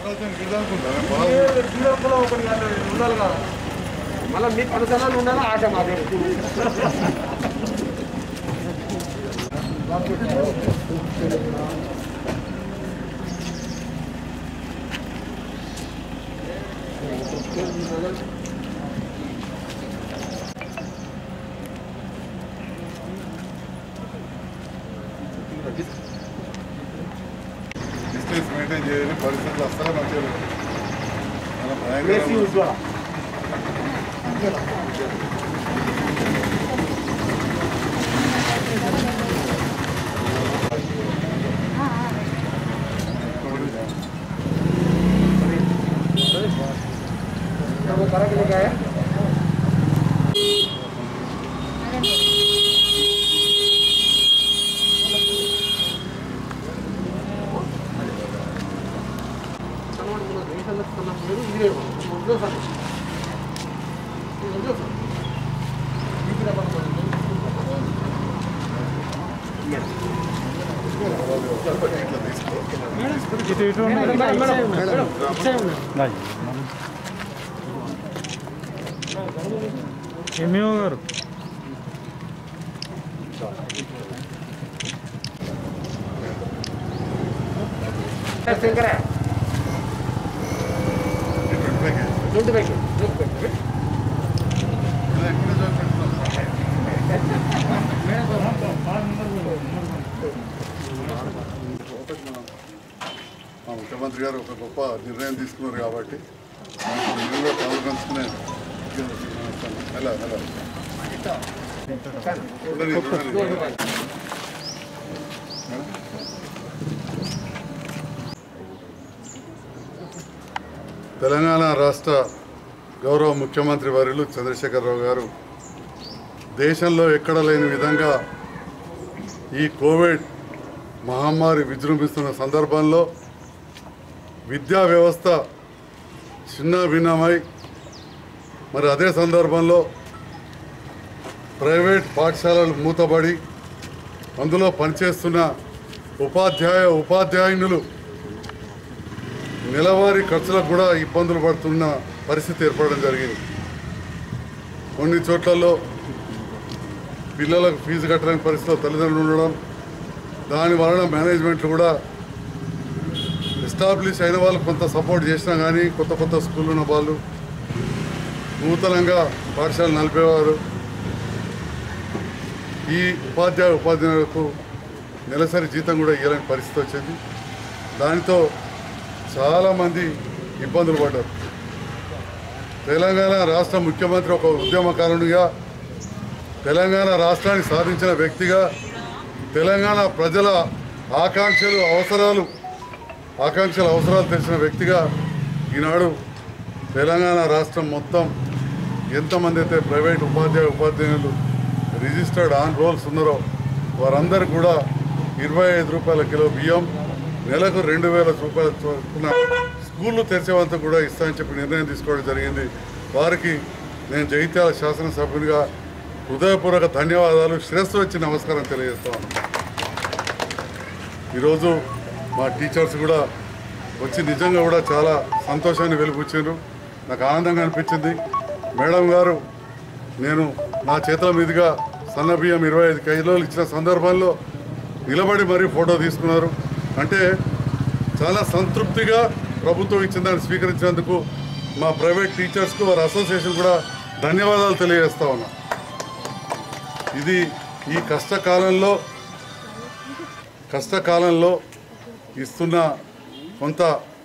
శ్రీలంకలో ఒకటి కాదు, ఉండాలి కదా మళ్ళీ మీకు అనుసరణలు ఉండాలి ఆశ మాది ఎప్పుడు డిస్టెన్స్ మెయింటైన్ చేయాలి పరిస్థితులు అస్సలు మంచిగా లేవు. చాలా ఏసీ భయంకరంగా ఉంది. ఉజ్వల वो करा के लेके आया ఇట్లా తీసుకో. ఎంఈఓ గారు శంకర ఈ twenty five KG. Twenty five ఇలా ఎక్కడ జాబ్ పెట్టుకున్నాం? మా ముఖ్యమంత్రి గారు ఒక గొప్ప నిర్ణయం తీసుకున్నారు కాబట్టి నేను కూడా పాలు పంచుకునే ఎలా ఎలా ఉండని, ఉండని. తెలంగాణ రాష్ట్ర గౌరవ ముఖ్యమంత్రి వర్యులు చంద్రశేఖరరావు గారు దేశంలో ఎక్కడ లేని విధంగా ఈ కోవిడ్ మహమ్మారి విజృంభిస్తున్న సందర్భంలో విద్యా వ్యవస్థ చిన్న భిన్నమై మరి అదే సందర్భంలో ప్రైవేట్ పాఠశాలలు మూతబడి అందులో పనిచేస్తున్న ఉపాధ్యాయ ఉపాధ్యాయునులు నెలవారీ ఖర్చులకు కూడా ఇబ్బందులు పడుతున్న పరిస్థితి ఏర్పడడం జరిగింది కొన్ని చోట్లలో పిల్లలకు ఫీజు కట్టలేని పరిస్థితిలో తల్లిదండ్రులు ఉండడం దాని వలన మేనేజ్మెంట్లు కూడా ఎస్టాబ్లిష్ అయిన వాళ్ళు కొంత సపోర్ట్ చేసినా కానీ కొత్త కొత్త స్కూల్ ఉన్న వాళ్ళు నూతనంగా పాఠశాల నలిపేవారు ఈ ఉపాధ్యాయ ఉపాధ్యాయులకు నెలసరి జీతం కూడా ఇవ్వలేని పరిస్థితి వచ్చింది దానితో చాలామంది ఇబ్బందులు పడ్డారు తెలంగాణ రాష్ట్ర ముఖ్యమంత్రి ఒక ఉద్యమకారునిగా తెలంగాణ రాష్ట్రాన్ని సాధించిన వ్యక్తిగా తెలంగాణ ప్రజల ఆకాంక్షలు అవసరాలు ఆకాంక్షల అవసరాలు తెలిసిన వ్యక్తిగా ఈనాడు తెలంగాణ రాష్ట్రం మొత్తం ఎంతమంది అయితే ప్రైవేట్ ఉపాధ్యాయ ఉపాధ్యాయులు రిజిస్టర్డ్ ఆన్ రోల్స్ ఉన్నారో వారందరూ కూడా ఇరవై ఐదు రూపాయల కిలో బియ్యం నెలకు రెండు వేల రూపాయల చొప్పున స్కూళ్ళు తెరిచేవంత కూడా ఇస్తామని చెప్పి నిర్ణయం తీసుకోవడం జరిగింది వారికి నేను జగిత్యాల శాసనసభ్యునిగా హృదయపూర్వక ధన్యవాదాలు శిరస్సు వచ్చి నమస్కారం తెలియజేస్తాను ఈరోజు మా టీచర్స్ కూడా వచ్చి నిజంగా కూడా చాలా సంతోషాన్ని వెలిపుచ్చారు నాకు ఆనందంగా అనిపించింది మేడం గారు నేను నా చేతుల మీదుగా సన్న బియ్యం ఇరవై ఐదు కేజీలు ఇచ్చిన సందర్భంలో నిలబడి మరీ ఫోటో తీసుకున్నారు అంటే చాలా సంతృప్తిగా ప్రభుత్వం ఇచ్చిన దాన్ని స్వీకరించినందుకు మా ప్రైవేట్ టీచర్స్కు వారి అసోసియేషన్ కూడా ధన్యవాదాలు తెలియజేస్తా ఉన్నా ఇది ఈ కష్టకాలంలో కష్టకాలంలో ఇస్తున్న కొంత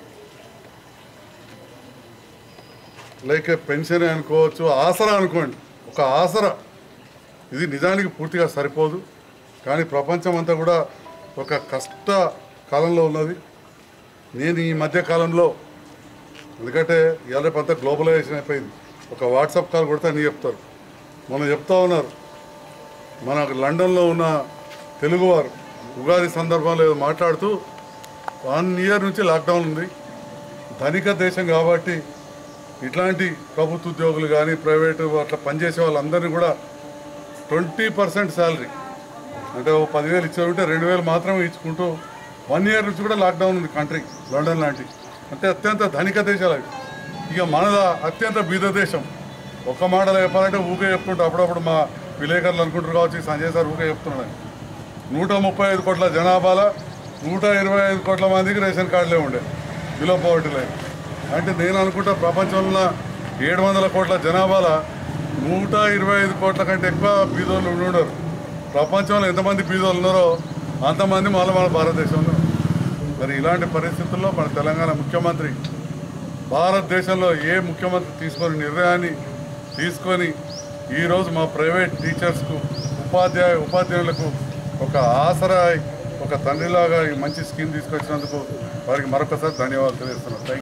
లైక్ పెన్షన్ అనుకోవచ్చు ఆసరా అనుకోండి ఒక ఆసరా ఇది నిజానికి పూర్తిగా సరిపోదు కానీ ప్రపంచం అంతా కూడా ఒక కష్ట కాలంలో ఉన్నది నేను ఈ మధ్య కాలంలో ఎందుకంటే ఇవాళ రేపు అంతా గ్లోబలైజేషన్ అయిపోయింది ఒక వాట్సాప్ కాల్ కొడితే అన్నీ చెప్తారు మొన్న చెప్తా ఉన్నారు మన లండన్లో ఉన్న తెలుగువారు ఉగాది సందర్భంలో ఏదో మాట్లాడుతూ వన్ ఇయర్ నుంచి లాక్డౌన్ ఉంది ధనిక దేశం కాబట్టి ఇట్లాంటి ప్రభుత్వ ఉద్యోగులు కానీ ప్రైవేటు అట్లా పనిచేసే వాళ్ళందరినీ కూడా ట్వంటీ పర్సెంట్ శాలరీ అంటే ఓ పదివేలు ఇచ్చారంటే రెండు వేలు మాత్రమే ఇచ్చుకుంటూ వన్ ఇయర్ నుంచి కూడా లాక్డౌన్ ఉంది కంట్రీ లండన్ లాంటి అంటే అత్యంత ధనిక దేశాలు అవి ఇక మనద అత్యంత బీద దేశం ఒక్క మాటలో చెప్పాలంటే ఊకే చెప్తుంటే అప్పుడప్పుడు మా విలేకరులు అనుకుంటారు కావచ్చు ఈ సంజయ్ సార్ ఊకే చెప్తున్నాడు నూట ముప్పై ఐదు కోట్ల జనాభాలో నూట ఇరవై ఐదు కోట్ల మందికి రేషన్ కార్డులే ఉండే బిలో పవర్టీ లైన్ అంటే నేను అనుకుంటా ప్రపంచంలో ఏడు వందల కోట్ల జనాభాలో నూట ఇరవై ఐదు కోట్ల కంటే ఎక్కువ బీదోళ్ళు ఉండి ఉండరు ప్రపంచంలో ఎంతమంది బీదోళ్ళు ఉన్నారో అంతమంది మళ్ళీ మన భారతదేశంలో మరి ఇలాంటి పరిస్థితుల్లో మన తెలంగాణ ముఖ్యమంత్రి భారతదేశంలో ఏ ముఖ్యమంత్రి తీసుకొని నిర్ణయాన్ని తీసుకొని ఈరోజు మా ప్రైవేట్ టీచర్స్కు ఉపాధ్యాయ ఉపాధ్యాయులకు ఒక ఆసరా ఒక తండ్రిలాగా ఈ మంచి స్కీమ్ తీసుకొచ్చినందుకు వారికి మరొకసారి ధన్యవాదాలు తెలియజేస్తున్నాను థ్యాంక్ యూ.